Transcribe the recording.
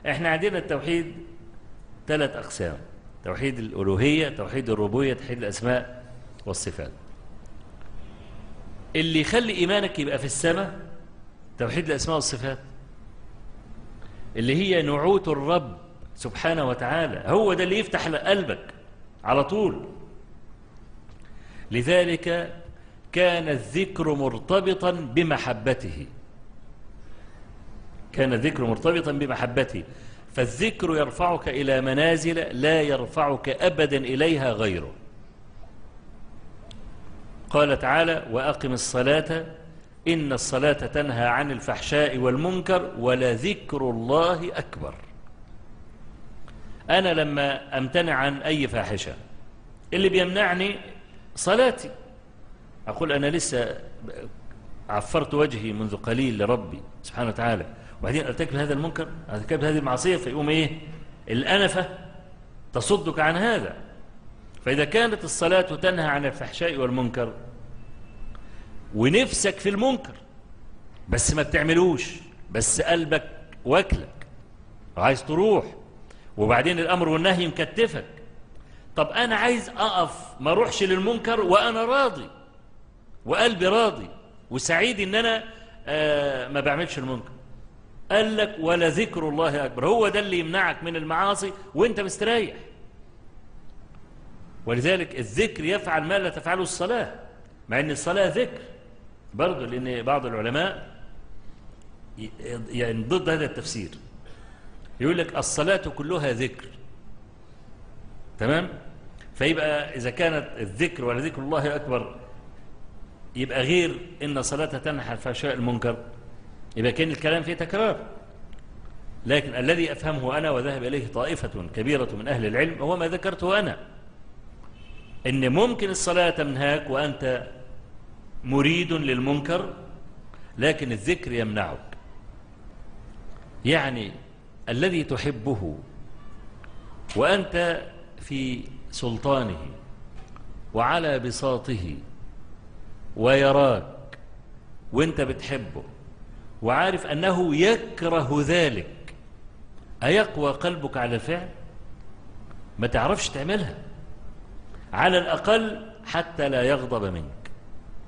احنا عندنا التوحيد ثلاث أقسام توحيد الألوهية توحيد الربوبية توحيد الأسماء والصفات اللي يخلي إيمانك يبقى في السماء توحيد الأسماء والصفات اللي هي نعوت الرب سبحانه وتعالى هو ده اللي يفتح قلبك على طول لذلك كان الذكر مرتبطا بمحبته كان الذكر مرتبطا بمحبته فالذكر يرفعك إلى منازل لا يرفعك أبدا إليها غيره قال تعالى وأقم الصلاة إن الصلاة تنهى عن الفحشاء والمنكر ولذكر الله أكبر أنا لما أمتنع عن أي فاحشة اللي بيمنعني صلاتي أقول أنا لسه عفرت وجهي منذ قليل لربي سبحانه وتعالى وبعدين ارتكب هذا المنكر ارتكب هذه المعصية فيقوم ايه الأنفة تصدك عن هذا فإذا كانت الصلاة تنهى عن الفحشاء والمنكر ونفسك في المنكر بس ما بتعملوش بس قلبك واكلك وعايز تروح وبعدين الأمر والنهي مكتفك طب أنا عايز أقف ما اروحش للمنكر وأنا راضي وقلبي راضي وسعيد إن أنا آه ما بعملش المنكر قال لك ولا ذكر الله أكبر هو ده اللي يمنعك من المعاصي وانت مستريح ولذلك الذكر يفعل ما لا تفعله الصلاة مع ان الصلاة ذكر برضه لان بعض العلماء يعني ضد هذا التفسير يقول لك الصلاة كلها ذكر تمام فيبقى إذا كانت الذكر ولا ذكر الله أكبر يبقى غير إن صلاة تنحى الفحشاء المنكر يبقى كان الكلام فيه تكرار لكن الذي أفهمه أنا وذهب إليه طائفة كبيرة من أهل العلم هو ما ذكرته أنا إن ممكن الصلاة تمنهاك وأنت مريد للمنكر لكن الذكر يمنعك يعني الذي تحبه وأنت في سلطانه وعلى بساطه ويراك وانت بتحبه وعارف أنه يكره ذلك أيقوى قلبك على الفعل ما تعرفش تعملها على الأقل حتى لا يغضب منك